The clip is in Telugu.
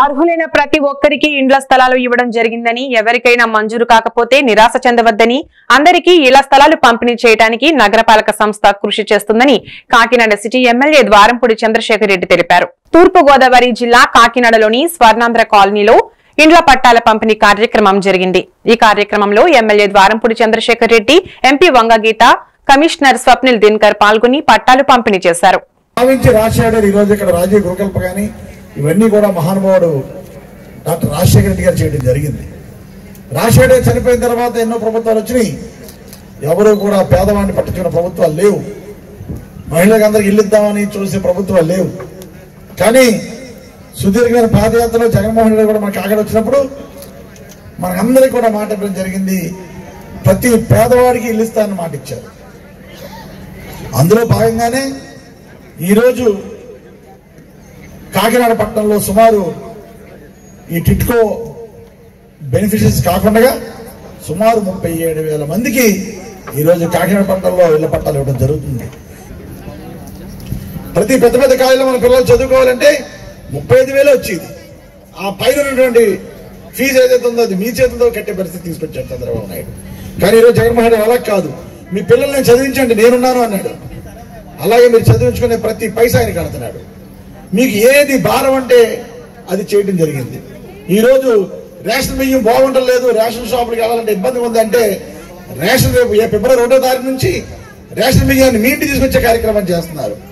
అర్హులైన ప్రతి ఒక్కరికి ఇండ్ల స్థలాలు ఇవ్వడం జరిగిందని ఎవరికైనా మంజూరు కాకపోతే నిరాశ చెందవద్దని అందరికీ ఇళ్ల స్థలాలు పంపిణీ చేయడానికి నగరపాలక సంస్థ కృషి చేస్తుందని కాకినాడ సిటీ ఎమ్మెల్యే ద్వారంపూడి చంద్రశేఖర్ రెడ్డి తెలిపారు తూర్పు గోదావరి జిల్లా కాకినాడలోని స్వర్ణాంధ్ర కాలనీలో ఇండ్ల పట్టాల పంపిణీ కార్యక్రమం జరిగింది ఈ కార్యక్రమంలో MLA Dwarampudi Chandrasekhar Reddy MP Vangageetha commissioner Swapnil Dinkar పాల్గొని పట్టాలు పంపిణీ చేశారు భావించి రాజశేఖర్ ఈ రోజు ఇక్కడ రాజీవ్ గురుకల్ప కానీ ఇవన్నీ కూడా మహానుభావుడు డాక్టర్ రాజశేఖర రెడ్డి గారు చేయడం జరిగింది రాజశేఖర రెడ్డి చనిపోయిన తర్వాత ఎన్నో ప్రభుత్వాలు వచ్చినాయి ఎవరు కూడా పేదవాడిని పట్టించుకున్న ప్రభుత్వాలు లేవు మహిళలకు అందరికి ఇల్లు ఇద్దామని చూసే ప్రభుత్వాలు లేవు కానీ సుదీర్ఘమైన పాదయాత్రలో జగన్మోహన్ రెడ్డి కూడా మనకి ఆగడ వచ్చినప్పుడు మనకందరికీ కూడా మాట ఇవ్వడం జరిగింది ప్రతి పేదవాడికి ఇల్లు ఇస్తానని మాట ఇచ్చారు అందులో భాగంగానే ఈరోజు కాకినాడ పట్టణంలో సుమారు ఈ టిట్కో బెనిఫిషరీస్ కాకుండా సుమారు ముప్పై ఏడు వేల మందికి ఈరోజు కాకినాడ పట్టణంలో ఇళ్ల పట్టాలు ఇవ్వడం జరుగుతుంది ప్రతి పెద్ద పెద్ద కాలేజీలో మన పిల్లలు చదువుకోవాలంటే ముప్పై ఐదు వేలు వచ్చేది ఆ పైన ఉన్నటువంటి ఫీజు ఏదైతే ఉందో అది మీ చేతులతో కట్టే పరిస్థితి తీసుకొచ్చారు చంద్రబాబు నాయుడు కానీ ఈరోజు జగన్మోహన్ రెడ్డి అలా కాదు మీ పిల్లల్ని చదివించండి నేనున్నాను అన్నాడు అలాగే మీరు చదివించుకునే ప్రతి పైసా ఆయన కడుతున్నాడు మీకు ఏది భారం అంటే అది చేయడం జరిగింది ఈరోజు రేషన్ బియ్యం బాగుండలేదు రేషన్ షాపులకు వెళ్ళాలంటే ఇబ్బంది ఉందంటే రేషన్ రేపు ఏ ఫిబ్రవరి ఒకటో తారీఖు నుంచి రేషన్ బియ్యాన్ని మీ ఇంటికి తీసుకొచ్చే కార్యక్రమం చేస్తున్నారు